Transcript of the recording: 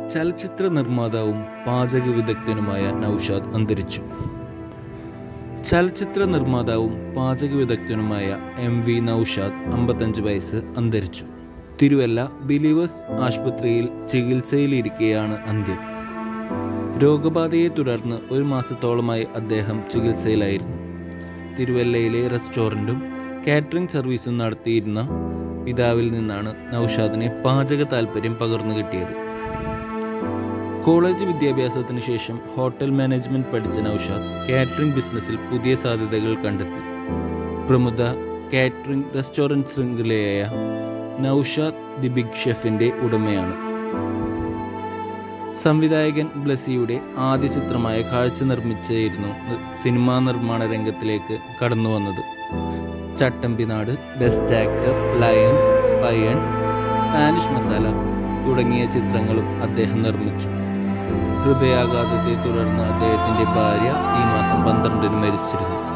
ചലച്ചിത്ര നിർമ്മാതാവും പാചക വിദഗ്ധനുമായ നൌഷാദ് അന്തരിച്ചു ചലച്ചിത്ര നിർമ്മാതാവും പാചക വിദഗ്ധനുമായ എം വി നൌഷാദ് അമ്പത്തഞ്ച് വയസ്സ് അന്തരിച്ചു തിരുവല്ല ബിലീവേഴ്സ് ആശുപത്രിയിൽ ചികിത്സയിലിരിക്കെയാണ് അന്ത്യം രോഗബാധയെ തുടർന്ന് ഒരു മാസത്തോളമായി അദ്ദേഹം ചികിത്സയിലായിരുന്നു തിരുവല്ലയിലെ റെസ്റ്റോറൻറ്റും കാറ്ററിംഗ് സർവീസും നടത്തിയിരുന്ന പിതാവിൽ നിന്നാണ് നൌഷാദിനെ പാചക താല്പര്യം പകർന്നു കിട്ടിയത് കോളേജ് വിദ്യാഭ്യാസത്തിന് ശേഷം ഹോട്ടൽ മാനേജ്മെന്റ് പഠിച്ച നൌഷാദ് കാറ്ററിംഗ് ബിസിനസ്സിൽ പുതിയ സാധ്യതകൾ കണ്ടെത്തി പ്രമുഖ കാറ്ററിംഗ് റെസ്റ്റോറൻറ്റ് ശൃംഖലയായ നൌഷാദ് ദി ബിഗ് ഷെഫിൻ്റെ ഉടമയാണ് സംവിധായകൻ ബ്ലസിയുടെ ആദ്യ ചിത്രമായ കാഴ്ച നിർമ്മിച്ചായിരുന്നു സിനിമാ നിർമ്മാണ രംഗത്തിലേക്ക് കടന്നു വന്നത് ചട്ടമ്പിനാട് ബെസ്റ്റ് ആക്ടർ ലയൺസ് പയ്യൺ സ്പാനിഷ് മസാല തുടങ്ങിയ ചിത്രങ്ങളും അദ്ദേഹം നിർമ്മിച്ചു ഹൃദയാഘാതത്തെ തുടർന്ന് അദ്ദേഹത്തിൻ്റെ ഭാര്യ ഈ മാസം പന്ത്രണ്ടിന് മരിച്ചിരുന്നു